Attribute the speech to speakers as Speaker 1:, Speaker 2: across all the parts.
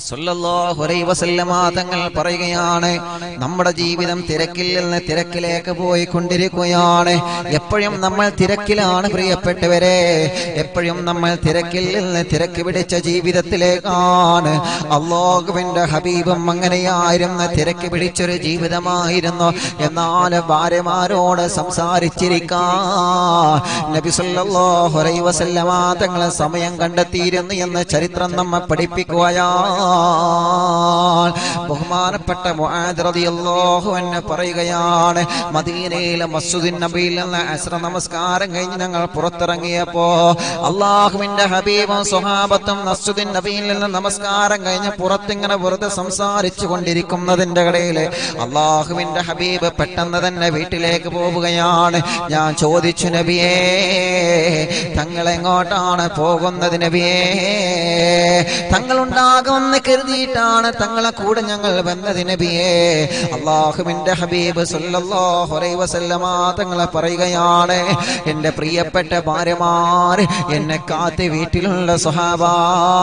Speaker 1: സല്ലല്ലാഹു അലൈഹി വസല്ലമ തങ്ങൾ പറയുകയാണ് നമ്മുടെ ജീവിതം തിരക്കിൽ നിന്ന് തിരക്കിലേക്ക് പോയി കൊണ്ടിരിക്കുകയാണ് എപ്പോഴും നമ്മൾ തിരക്കിലാണ് പ്രിയപ്പെട്ടവരെ എപ്പോഴും നമ്മൾ തിരക്കിൽ നിന്ന് തിരക്ക് പിടിച്ച ജീവിതത്തിലേക്കാണ് അള്ളാഹുവിന്റെ ഹബീബും അങ്ങനെയായിരുന്ന തിരക്ക് പിടിച്ചൊരു ജീവിതമായിരുന്നു എന്നാൽ ഭാര്യമാരോട് സംസാരിച്ചിരിക്കാൻ നബി സല്ലല്ലാഹു അലൈഹി വസല്ലമ തങ്ങൾ സമയം കണ്ടെത്തിയിരുന്നു എന്ന് ചരിത്രം നമ്മെ പഠിപ്പിക്കുകയാണ് ബഹുമാനപ്പെട്ട മുആദ് റളിയല്ലാഹു അൻഹു പറയുകയാണ് മദീനയിലെ മസ്ജിദുൻ നബിയിൽ നിന്ന് അസ്ര നമസ്കാരം കഴിഞ്ഞ് ഞങ്ങൾ പുറത്തിറങ്ങിയപ്പോ അള്ളാഹുവിന്റെ ഹബീബും സ്വഹാബത്തും മസ്ജിദുൻ നബിയിൽ നിന്ന് നമസ്കാരം കഴിഞ്ഞ് പുറത്തിങ്ങനെ വെറുതെ സംസാരിച്ചു കൊണ്ടിരിക്കുന്നതിന്റെ ഇടയിൽ അള്ളാഹുവിന്റെ ഹബീബ് പെട്ടെന്ന് തന്നെ വീട്ടിലേക്ക് പോവുകയാണ് ഞാൻ ചോദിച്ചു നബിയേ തങ്ങൾ എങ്ങോട്ടാണ് പോകുന്നത് നബിയേ തങ്ങളുണ്ടാകുമെന്ന് കരുതിയിട്ടാണ് തങ്ങളെ കൂടെ ഞങ്ങൾ വന്നത് നബിയേ അള്ളാഹുവിന്റെ ഹബീബ് സല്ലല്ലാഹു അലൈഹി വസല്ലമ തങ്ങളെ പറയുകയാണ് എൻ്റെ പ്രിയപ്പെട്ട ഭാര്യമാർ എന്നെ കാത്ത് വീട്ടിലുള്ള സ്വഹാബാ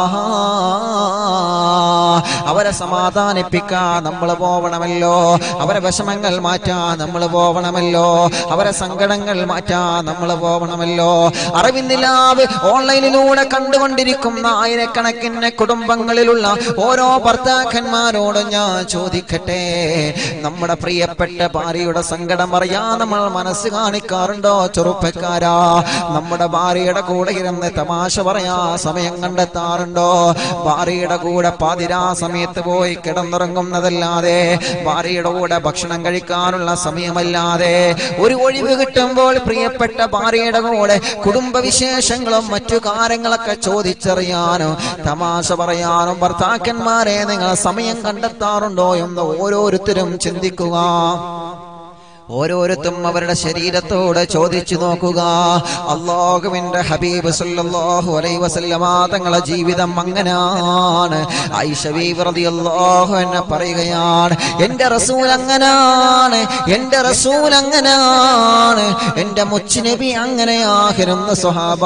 Speaker 1: അവരെ സമാധാനിപ്പിക്കാൻ നമ്മൾ പോവണമല്ലോ അവരെ വിഷമങ്ങൾ മാറ്റാൻ നമ്മൾ പോവണമല്ലോ അവരെ സങ്കടങ്ങൾ മാറ്റാൻ നമ്മൾ പോവണമല്ലോ അറിവിന്ദിലാവ് ഓൺലൈനിലൂടെ കണ്ടുകൊണ്ടിരിക്കുന്ന ആയിരക്കണക്കിന് കുടുംബങ്ങളിലുള്ള ഓരോ ഭർത്താക്കന്മാരോട് ഞാൻ ചോദിക്കട്ടെ നമ്മുടെ പ്രിയപ്പെട്ട ഭാര്യയുടെ സങ്കടം അറിയാൻ നമ്മൾ മനസ്സ് കാണിക്കാറുണ്ടോ ചെറുപ്പക്കാരാ നമ്മുടെ ഭാര്യയുടെ കൂടെ ഇരുന്ന് തമാശ പറയാ സമയം കണ്ടെത്താറുണ്ടോ ഭാര്യയുടെ കൂടെ പാതിരാ സമയത്ത് പോയി കിടന്നുറങ്ങുന്നതല്ലാതെ ഭാര്യയുടെ കൂടെ ഭക്ഷണം കഴിക്കാനുള്ള സമയമല്ലാതെ ഒരു ഒഴിവ് കിട്ടുമ്പോൾ പ്രിയപ്പെട്ട ഭാര്യയുടെ കൂടെ കുടുംബ വിശേഷങ്ങളും മറ്റു കാര്യങ്ങളൊക്കെ ചോദിച്ചറിയാനും തമാശ പറയാനും ഭർത്താക്കന്മാരെ നിങ്ങൾ സമയം കണ്ടെത്താറുണ്ടോ എന്ന് ഓരോരുത്തരും ചിന്തിക്കുക ഓരോരുത്തും അവരുടെ ശരീരത്തോട് ചോദിച്ചു നോക്കുക അള്ളാഹുവിന്റെ ഹബീബ് സല്ലല്ലാഹു അലൈഹി വസല്ലമ തങ്ങളെ ജീവിതം അങ്ങനാണ് ആയിഷ ബീവി റളിയല്ലാഹു അൻഹ പറയുകയാണ് എൻ്റെ റസൂൽ അങ്ങനാണ് എൻ്റെ റസൂൽ അങ്ങനാണ് എൻ്റെ മുച്ചുനബി അങ്ങനെയായിരുന്നു സ്വഹാബ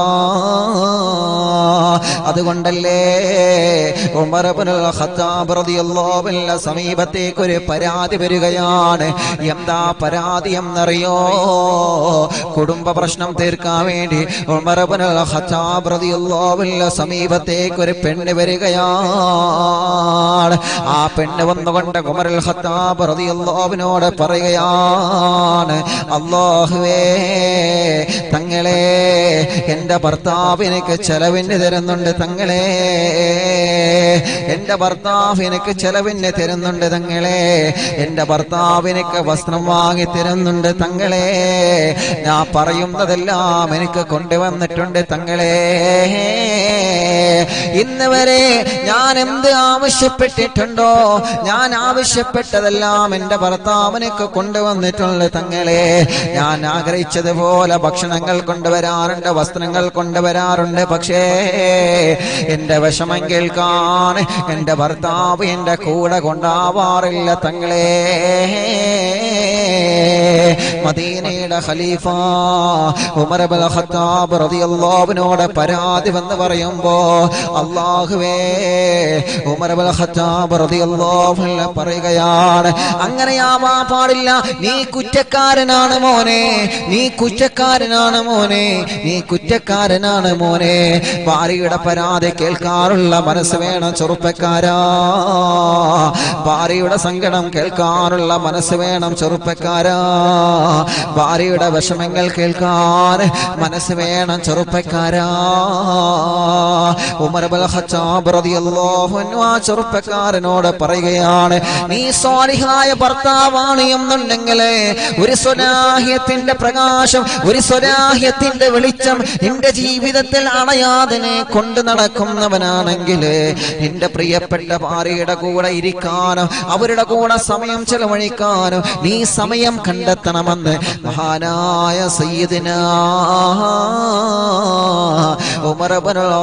Speaker 1: അതുകൊണ്ടല്ലേ ഉമർ ഇബ്നുൽ ഖത്താബ് റളിയല്ലാഹു അൻഹു സമീപത്തേക്ക് ഒരു പരാതി വരികയാണ് എന്താ പരാതി എന്നറിയോ കുടുംബ പ്രശ്നം തീർക്കാൻ വേണ്ടി ഉമർ ഇബ്നുൽ ഖത്താബ് റളിയല്ലാഹു അൻഹു സമീപത്തേക്ക് ഒരു പെണ്ണ് വരികയാണ് ആ പെണ്ണ് വന്നുകൊണ്ട് ഉമറുൽ ഖത്താബ് റളിയല്ലാഹുവിനോട് പറയുകയാണ് അല്ലാഹുവേ തങ്ങളെ എൻ്റെ ഭർത്താവ് എനിക്ക് ചെലവിന് തരുന്നുണ്ട് തങ്ങളെ എൻ്റെ ഭർത്താവ് എനിക്ക് ചെലവിന് തരുന്നുണ്ട് തങ്ങളെ എൻ്റെ ഭർത്താവ് എനിക്ക് വസ്ത്രം വാങ്ങി തരുന്നുണ്ട് തങ്ങളെ ഞാൻ പറയുന്നതെല്ലാം എനിക്ക് കൊണ്ടുവന്നിട്ടുണ്ട് തങ്ങളെ ഇന്ന് വരെ ഞാൻ എന്ത് ആവശ്യപ്പെട്ടിട്ടുണ്ടോ ഞാൻ ആവശ്യപ്പെട്ടതെല്ലാം എൻ്റെ ഭർത്താവിനൊക്കെ കൊണ്ടുവന്നിട്ടുണ്ട് തങ്ങളെ ഞാൻ ആഗ്രഹിച്ചതുപോലെ ഭക്ഷണങ്ങൾ കൊണ്ടുവരാറുണ്ട് വസ്ത്രങ്ങൾ കൊണ്ടുവരാറുണ്ട് പക്ഷേ എൻ്റെ വിഷമം കേൾക്കാൻ എൻ്റെ ഭർത്താവ് എൻ്റെ കൂടെ കൊണ്ടാവാറില്ല തങ്ങളെ മദീനയുടെ ഖലീഫ ഉമർ ഇബ്നുൽ ഖത്താബ് റളിയല്ലാഹുവിനോട് പരാതി വന്ന് പറയുമ്പോ അല്ലാഹുവേ ഉമർ ഇബ്നുൽ ഖത്താബ് റളിയല്ലാഹു അൻഹു പറയുകയാണ് അങ്ങനെയാവാൻ പാടില്ല നീ കുറ്റക്കാരനാണ് മോനെ നീ കുറ്റക്കാരനാണ് മോനെ നീ കുറ്റക്കാരനാണ് മോനെ ഭാര്യയുടെ പരാതി കേൾക്കാറുള്ള മനസ്സ് വേണം ചെറുപ്പക്കാരാ ഭാര്യയുടെ സങ്കടം കേൾക്കാനുള്ള മനസ്സ് വേണം ചെറുപ്പക്കാരാ ഭാര്യയുടെ വിഷമങ്ങൾ കേൾക്കാൻ മനസ്സ് വേണം ചെറുപ്പക്കാരാ ഉമർ ഇബ്നുൽ ഖത്താബ് റളിയല്ലാഹു അൻഹു ആ ചെറുപ്പക്കാരനോട് പറയുകയാണ് നീ സ്വാലിഹായ ഭർത്താവാണ് എന്നുണ്ടെങ്കിൽ ഒരു സ്വലാഹ്യത്തിന്റെ പ്രകാശം ഒരു സ്വലാഹ്യത്തിന്റെ വെളിച്ചം നിന്റെ ജീവിതത്തിൽ അണയാതെ നീ കൊണ്ടു നടക്കുന്നവനാണെങ്കിൽ നിന്റെ പ്രിയപ്പെട്ട ഭാര്യയുടെ കൂടെ ഇരിക്കാനും അവരുടെ കൂടെ സമയം ചെലവഴിക്കാനും നീ സമയം കണ്ടെത്തണമെന്ന് മഹാനായ സയ്യിദിന ഉമർ ഇബ്നുൽ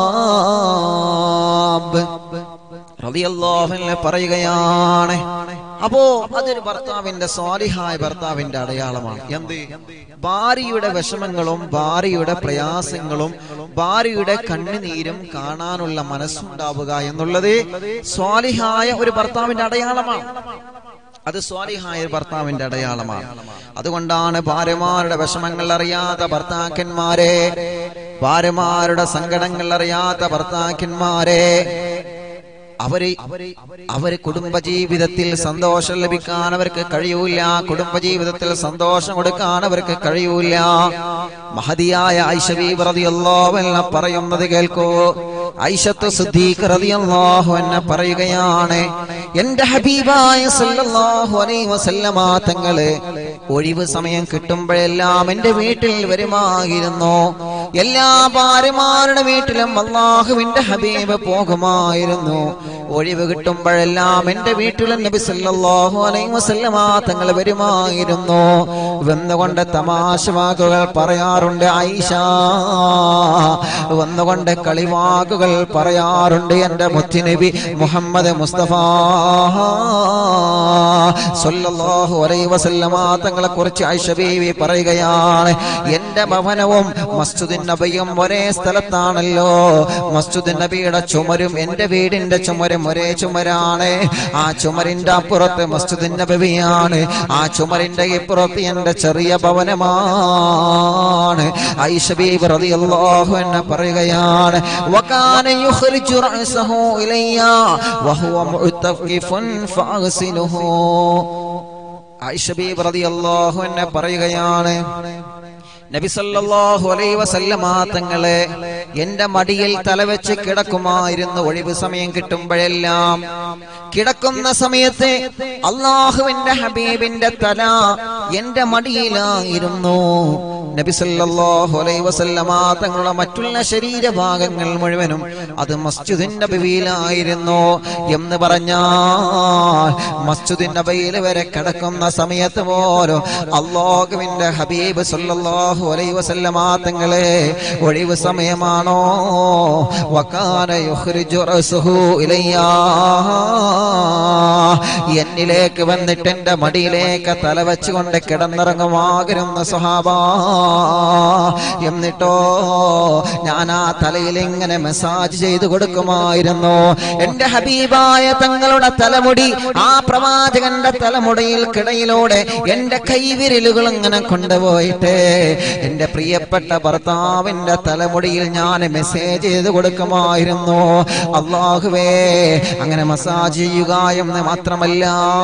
Speaker 1: ഖത്താബ് റളിയല്ലാഹു അൻഹു പറയുകയാണ് അപ്പോ അതൊരു ഭർത്താവിന്റെ സ്വാലിഹായ ഭർത്താവിന്റെ അടയാളമാണ് എന്ത് ഭാര്യയുടെ വിഷമങ്ങളും ഭാര്യയുടെ പ്രയാസങ്ങളും ഭാര്യയുടെ കണ്ണുനീരും കാണാനുള്ള മനസ്സുണ്ടാവുക എന്നുള്ളത് സ്വാലിഹായ ഒരു ഭർത്താവിന്റെ അടയാളമാണ് അത് സ്വാലിഹായ ഒരു ഭർത്താവിന്റെ അടയാളമാണ് അതുകൊണ്ടാണ് ഭാര്യമാരുടെ വിഷമങ്ങൾ അറിയാത്ത ഭർത്താക്കന്മാരെ ഭാര്യമാരുടെ സങ്കടങ്ങൾ അറിയാത്ത ഭർത്താക്കന്മാരെ അവര് അവര് കുടുംബജീവിതത്തിൽ സന്തോഷം ലഭിക്കാൻ അവർക്ക് കഴിയൂല കുടുംബജീവിതത്തിൽ സന്തോഷം കൊടുക്കാൻ അവർക്ക് കഴിയൂല മഹതിയായ ഐഷവി റളിയല്ലാഹു അൻഹ പറയുന്നത് കേൾക്കൂ ഐഷത്ത് സിദ്ദീഖ് റളിയല്ലാഹു അൻഹ പറയുകയാണ് എന്റെ ഹബീബായ സല്ലല്ലാഹു അലൈഹി വസല്ലമ തങ്ങള് ഒഴിവ് സമയം കിട്ടുമ്പോഴെല്ലാം എന്റെ വീട്ടിൽ വരുമായിരുന്നു എല്ലാ ഭാര്യമാരുടെ വീട്ടിലും അള്ളാഹുവിന്റെ ഹബീബ് പോകുമായിരുന്നു ഒഴിവ് കിട്ടുമ്പോഴെല്ലാം എന്റെ വീട്ടിലും നബി സല്ലല്ലാഹു അലൈഹി വസല്ലമ തങ്ങൾ വരുമായിരുന്നു വന്നുകൊണ്ട് തമാശ വാക്കുകൾ പറയാറുണ്ട് ഐഷ വന്നുകൊണ്ട് കളിവാക്കുകൾ പറയാറുണ്ട് എന്റെ മുത്തുനബി മുഹമ്മദ് മുസ്തഫ സല്ലല്ലാഹു അലൈഹി വസല്ലമ തങ്ങളെ കുറിച്ച് ഐഷ ബീവി പറയുകയാണ് എന്റെ ഭവനവും മസ്ജിദുൻ നബിയും ഒരേ സ്ഥലത്താണല്ലോ മസ്ജിദുൻ നബിയുടെ ചുമരും എന്റെ വീടിന്റെ ചുമരും ഒരേ ചുമരാണ് ആ ചുമരിന്റെ അപ്പുറത്ത് മസ്ജിദുൻ നബിയാണ് ആ ചുമരിന്റെ ഇപ്പുറത്ത് എന്റെ ചെറിയ ഭവനമാണ് ഐഷ ബീബി റളിയല്ലാഹു അൻഹ പറയുകയാണ് വകാന യുഖ്രിജു റഅസഹു ഇലയ്യ വഹുവ മുഅ്തഖിഫുൻ ഫഅഗ്സിലുഹു ഐഷ ബീബി റളിയല്ലാഹു അൻഹ പറയുകയാണ് നബി സല്ലല്ലാഹു അലൈഹി വസല്ലമ തങ്ങളെ എന്റെ മടിയിൽ തലവെച്ച് കിടക്കുമായിരുന്നു ഒഴിവ് സമയം കിട്ടുമ്പോഴെല്ലാം കിടക്കുന്ന സമയത്ത് അള്ളാഹുവിന്റെ ഹബീബിന്റെ തല എന്റെ മടിയിലായിരുന്നു നബി സല്ലല്ലാഹു അലൈഹി വസല്ലമ തങ്ങളുടെ മറ്റുള്ള ശരീരഭാഗങ്ങൾ മുഴുവനും അത് മസ്ജിദിന്റെ നബിയിലായിരുന്നു എന്ന് പറഞ്ഞാൽ മസ്ജിദിൻ നബിയിൽ വരെ കിടക്കുന്ന സമയത്ത് പോലും അള്ളാഹുവിന്റെ ഹബീബ് സല്ലല്ലാഹു അലൈഹി വസല്ലമ തങ്ങളെ ഒഴിവ് സമയമാണോ വകാന യുഖ്രിജു റസുഹു ഇലയ്യാ എന്നിലേക്ക് വന്നിട്ട് എന്റെ മടിയിലേക്ക് തല വെച്ചുകൊണ്ട് കിടന്നിറങ്ങുമാകരുന്ന സ്വഹാബ എന്നിട്ടോ ഞാൻ ആ തലയിൽ ഇങ്ങനെ മെസ്സാജ് ചെയ്തു കൊടുക്കുമായിരുന്നു എന്റെ ഹബീബായ തങ്ങളുടെ തലമുടി ആ പ്രവാചകന്റെ തലമുടിയിൽ കിടയിലൂടെ എന്റെ കൈവിരലുകൾ ഇങ്ങനെ കൊണ്ടുപോയിട്ട് എന്റെ പ്രിയപ്പെട്ട ഭർത്താവിന്റെ തലമുടിയിൽ ഞാൻ മെസ്സേജ് ചെയ്ത് കൊടുക്കുമായിരുന്നു അള്ളാഹുവേ അങ്ങനെ മസാജ് ചെയ്യുക എന്ന് മാത്രമല്ല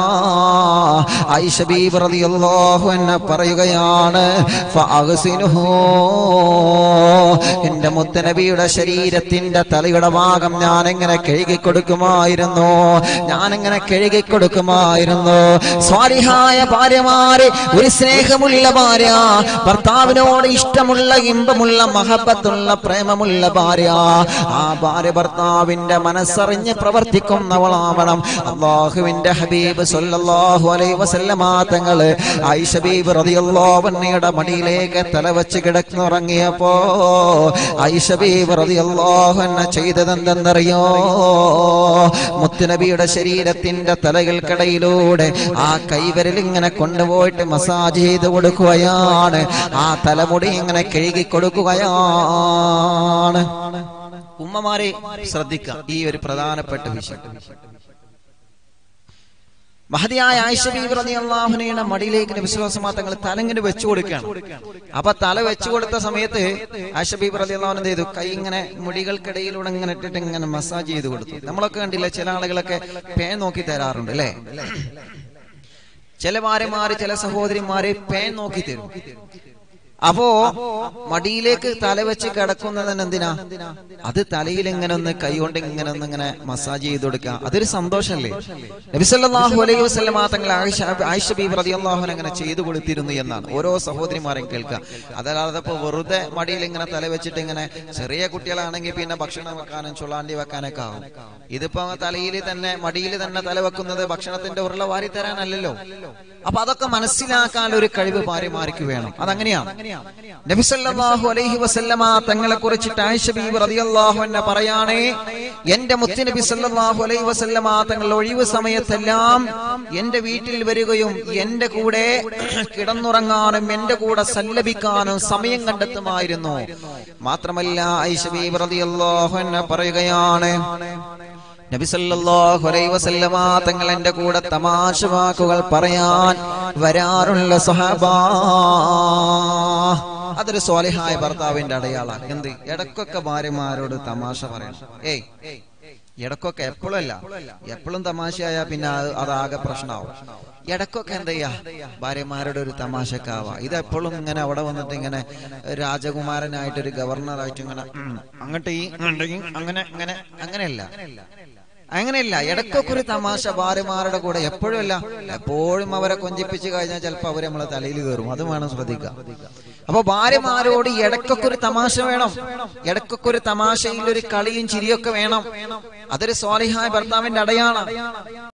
Speaker 1: ഐഷ ബീബി റളിയല്ലാഹു അൻഹ പറയുകയാണ് ഫഅഗ്സിനുഹു എന്റെ മുത്തനബിയുടെ ശരീരത്തിന്റെ തലയുടെ ഭാഗം ഞാൻ എങ്ങനെ കഴുകി കൊടുക്കുമായിരുന്നു ഞാൻ എങ്ങനെ കഴുകി കൊടുക്കുമായിരുന്നു സ്വാലിഹായ ഭാര്യമാര് ഒരു സ്നേഹമുള്ള ഭാര്യ ഭർത്താവിനോട് ഇഷ്ടമുള്ള ഇമ്പമുള്ള മഹബത്തുള്ള പ്രേമമുള്ള ഭാര്യ ആ ഭാര്യ ഭർത്താവിന്റെ മനസ്സറിഞ്ഞ് പ്രവർത്തിക്കുന്നവളാവണം അള്ളാഹുവിന്റെ ഹബീബ് സല്ലല്ലാഹു അലൈഹി വസല്ലമ തങ്ങള് ആയിഷ ബീബി റളിയല്ലാഹു അൻഹയുടെ മടിയിലേക്ക് തലവെച്ച് കിടന്നുറങ്ങിയപ്പോ ആയിഷ ബീബി റളിയല്ലാഹു അൻഹ ചെയ്തതെന്തെന്നറിയോ മുത്തുനബിയുടെ ശരീരത്തിന്റെ തലകൾക്കിടയിലൂടെ ആ കൈവരൽ ഇങ്ങനെ കൊണ്ടുപോയിട്ട് മസാജ് ചെയ്ത് കൊടുക്കുകയാണ് ആ തലമുടി ഇങ്ങനെ കഴുകി കൊടുക്കുകയാണ് ഉമ്മമാരെ ശ്രദ്ധിക്കാം ഈ ഒരു പ്രധാനപ്പെട്ട വിഷയം മഹതിയായ ആയിഷ ബീബി റളിയല്ലാഹുനയുടെ മടിയിലേക്ക് നബി സ്വല്ലല്ലാഹു അലൈഹി വസല്ലം തങ്ങൾ തലങ്ങനെ വെച്ചു കൊടുക്കുകയാണ് അപ്പൊ തല വെച്ചു കൊടുത്ത സമയത്ത് ആയിഷ ബീബി റളിയല്ലാഹു എന്ത് ചെയ്തു കൈ ഇങ്ങനെ മുടികൾക്കിടയിലൂടെ ഇങ്ങനെ ഇട്ടിട്ട് ഇങ്ങനെ മസാജ് ചെയ്ത് കൊടുത്തു നമ്മളൊക്കെ കണ്ടില്ല ചില ആളുകളൊക്കെ പേൻ നോക്കി തരാറുണ്ട് അല്ലേ ചില ഭാര്യമാര് ചില സഹോദരിമാര് പേൻ നോക്കി തരും അപ്പോ മടിയിലേക്ക് തല വെച്ച് കിടക്കുന്നതിന് എന്തിനാ അത് തലയിൽ ഇങ്ങനെ ഒന്ന് കൈകൊണ്ട് ഇങ്ങനെ ഒന്ന് ഇങ്ങനെ മസാജ് ചെയ്ത് കൊടുക്കുക അതൊരു സന്തോഷമല്ലേ നബിസല്ലാഹു അലൈഹി വസ്ലം തങ്ങൾ ആയിഷ ആയിഷ ബീബ് റളിയല്ലാഹു അൻഹ അങ്ങനെ ചെയ്തു കൊടുത്തിരുന്നു എന്നാണ് ഓരോ സഹോദരിമാരെയും കേൾക്കുക അതല്ലാതെ ഇപ്പൊ വെറുതെ മടിയിൽ ഇങ്ങനെ തല വെച്ചിട്ട് ഇങ്ങനെ ചെറിയ കുട്ടികളാണെങ്കിൽ പിന്നെ ഭക്ഷണം വെക്കാനും ചുള്ളാണ്ടി വെക്കാനൊക്കെ ആവും ഇതിപ്പോ തലയിൽ തന്നെ മടിയിൽ തന്നെ തല വെക്കുന്നത് ഭക്ഷണത്തിന്റെ ഉരുള വാരി തരാനല്ലല്ലോ അപ്പൊ അതൊക്കെ മനസ്സിലാക്കാൻ ഒരു കഴിവ് ഭാര്യമാർക്ക് വേണം അതങ്ങനെയാണ് നബി സല്ലല്ലാഹു അലൈഹി വസല്ലമ തങ്ങളെ കുറിച്ചിട്ട് ആയിഷ ബീബി റളിയല്ലാഹു അൻഹ പറയാണേ എന്റെ മുത്തി നബി സല്ലല്ലാഹു അലൈഹി വസല്ലമ തങ്ങൾ ഒഴിവ് സമയത്തെല്ലാം എന്റെ വീട്ടിൽ വരികയും എന്റെ കൂടെ കിടന്നുറങ്ങാനും എന്റെ കൂടെ സല്ലപിക്കാനും സമയം കണ്ടെത്തുമായിരുന്നു മാത്രമല്ല ആയിഷ ബീബി റളിയല്ലാഹു അൻഹ പറയുകയാണ് നബി സല്ലല്ലാഹു അലൈഹി വസല്ലമ തങ്ങൾ എന്റെ കൂടെ തമാശ വാക്കുകൾ പറയാൻ വരാറുള്ള സഹബാ അതൊരു സ്വാലിഹായ ഭർത്താവിന്റെ അടയാളാണ് എന്ത് ഇടക്കൊക്കെ ഭാര്യമാരോട് തമാശ പറയണം ഏയ് ഇടക്കൊക്കെ എപ്പോഴല്ല എപ്പോഴും തമാശയായ പിന്നെ അത് അതാകെ പ്രശ്നമാവും ഇടക്കൊക്കെ എന്ത് ചെയ്യാ ഭാര്യമാരുടെ ഒരു തമാശക്കാവാ ഇത് എപ്പോഴും ഇങ്ങനെ അവിടെ വന്നിട്ട് ഇങ്ങനെ രാജകുമാരനായിട്ട് ഒരു ഗവർണറായിട്ട് ഇങ്ങനെ ഉം, അങ്ങോട്ട് ഈ ഇങ്ങോട്ട് ഈ, അങ്ങനെ ഇങ്ങനെ അങ്ങനെയല്ല അങ്ങനെയല്ല ഇടയ്ക്കൊക്കെ ഒരു തമാശ ഭാര്യമാരുടെ കൂടെ എപ്പോഴും അല്ല എപ്പോഴും അവരെ കൊഞ്ചിപ്പിച്ച് കഴിഞ്ഞാൽ ചിലപ്പോൾ അവര് നമ്മളെ തലയിൽ കയറും അത് വേണം ശ്രദ്ധിക്കുക അപ്പൊ ഭാര്യമാരോട് ഇടയ്ക്കൊക്കെ ഒരു തമാശ വേണം ഇടയ്ക്കൊക്കെ ഒരു തമാശയിൽ ഒരു കളിയും ചിരിയൊക്കെ വേണം അതൊരു സ്വാലിഹായ ഭർത്താവിന്റെ അടയാളം